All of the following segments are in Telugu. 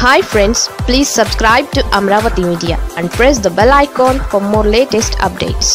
hi friends please subscribe to Amaravati media and press the bell icon for more latest updates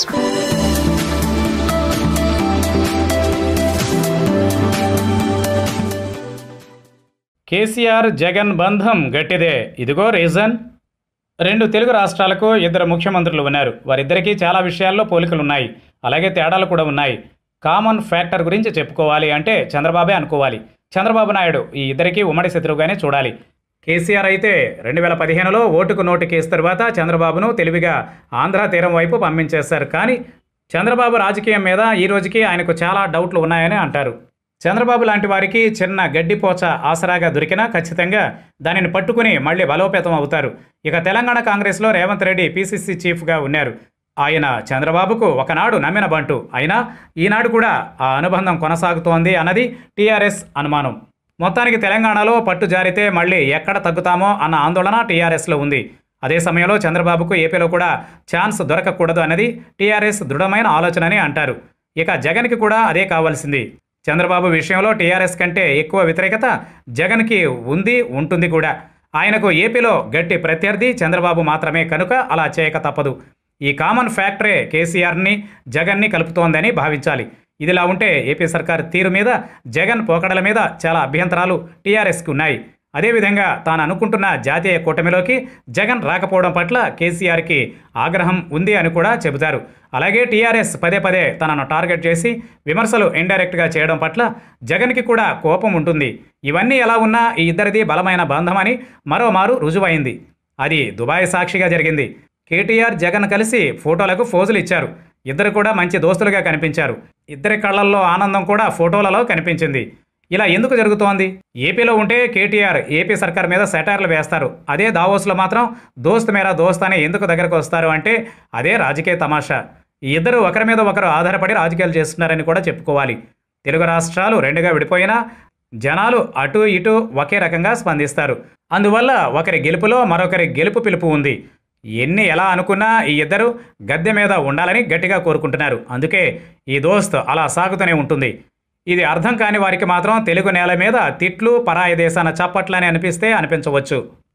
KCR Jagan బంధం గట్టిదే ఇదిగో రీజన్ రెండు తెలుగు రాష్ట్రాలకు ఇద్దరు ముఖ్యమంత్రులు ఉన్నారు వారిద్దరికీ చాలా విషయాల్లో పోలికలు ఉన్నాయి అలాగే తేడాలు కూడా ఉన్నాయి కామన్ ఫ్యాక్టర్ గురించి చెప్పుకోవాలి అంటే చంద్రబాబే అనుకోవాలి చంద్రబాబు నాయుడు ఈ ఇద్దరికీ ఉమ్మడి శత్రువుగానే చూడాలి కేసీఆర్ అయితే రెండు వేల పదిహేనులో ఓటుకు నోటు కేసు తర్వాత చంద్రబాబును తెలివిగా ఆంధ్ర తీరం వైపు పంపించేశారు కానీ చంద్రబాబు రాజకీయం మీద ఈ రోజుకి ఆయనకు చాలా డౌట్లు ఉన్నాయని అంటారు చంద్రబాబు లాంటి వారికి చిన్న గడ్డిపోచ ఆసరాగా దొరికినా ఖచ్చితంగా దానిని పట్టుకుని మళ్ళీ బలోపేతం అవుతారు ఇక తెలంగాణ కాంగ్రెస్లో రేవంత్ రెడ్డి పీసీసీ చీఫ్గా ఉన్నారు ఆయన చంద్రబాబుకు ఒకనాడు నమ్మిన బంటు అయినా ఈనాడు కూడా ఆ అనుబంధం కొనసాగుతోంది అన్నది టీఆర్ఎస్ అనుమానం మొత్తానికి తెలంగాణలో పట్టు జారితే మళ్ళీ ఎక్కడ తగ్గుతామో అన్న ఆందోళన టీఆర్ఎస్లో ఉంది అదే సమయంలో చంద్రబాబుకు ఏపీలో కూడా ఛాన్స్ దొరకకూడదు అన్నది టీఆర్ఎస్ దృఢమైన ఆలోచనని అంటారు ఇక జగన్కి కూడా అదే కావాల్సింది చంద్రబాబు విషయంలో టీఆర్ఎస్ కంటే ఎక్కువ వ్యతిరేకత జగన్కి ఉంది ఉంటుంది కూడా ఆయనకు ఏపీలో గట్టి ప్రత్యర్థి చంద్రబాబు మాత్రమే కనుక అలా చేయక తప్పదు ఈ కామన్ ఫ్యాక్టరే కేసీఆర్ని జగన్ని కలుపుతోందని భావించాలి ఇదిలా ఉంటే ఏపీ సర్కార్ తీరు మీద జగన్ పోకడల మీద చాలా అభ్యంతరాలు టీఆర్ఎస్కి ఉన్నాయి అదేవిధంగా తాను అనుకుంటున్న జాతీయ కూటమిలోకి జగన్ రాకపోవడం పట్ల కేసీఆర్కి ఆగ్రహం ఉంది అని కూడా చెబుతారు అలాగే టీఆర్ఎస్ పదే పదే తనను టార్గెట్ చేసి విమర్శలు ఇండైరెక్ట్గా చేయడం పట్ల జగన్కి కూడా కోపం ఉంటుంది ఇవన్నీ ఎలా ఉన్నా ఈ ఇద్దరిది బలమైన బంధమని మరోమారు రుజువైంది అది దుబాయ్ సాక్షిగా జరిగింది కేటీఆర్ జగన్ కలిసి ఫోటోలకు ఫోజులు ఇచ్చారు ఇద్దరు కూడా మంచి దోస్తులుగా కనిపించారు ఇద్దరి కళ్ళల్లో ఆనందం కూడా ఫోటోలలో కనిపించింది ఇలా ఎందుకు జరుగుతోంది ఏపీలో ఉంటే కేటీఆర్ ఏపీ సర్కార్ మీద సెటార్లు వేస్తారు అదే దావోస్లో మాత్రం దోస్త్ మేరా దోస్త్ అని ఎందుకు దగ్గరకు వస్తారు అంటే అదే రాజకీయ తమాషా ఈ ఇద్దరు ఒకరి మీద ఒకరు ఆధారపడి రాజకీయాలు చేస్తున్నారని కూడా చెప్పుకోవాలి తెలుగు రాష్ట్రాలు రెండుగా విడిపోయినా జనాలు అటు ఇటు ఒకే రకంగా స్పందిస్తారు అందువల్ల ఒకరి గెలుపులో మరొకరి గెలుపు పిలుపు ఉంది ఎన్ని ఎలా అనుకున్నా ఈ ఇద్దరు గద్దె మీద ఉండాలని గట్టిగా కోరుకుంటున్నారు అందుకే ఈ దోస్త్ అలా సాగుతూనే ఉంటుంది ఇది అర్థం కాని వారికి మాత్రం తెలుగు నేల మీద తిట్లు పరాయి దేశాన చప్పట్లని అనిపిస్తే అనిపించవచ్చు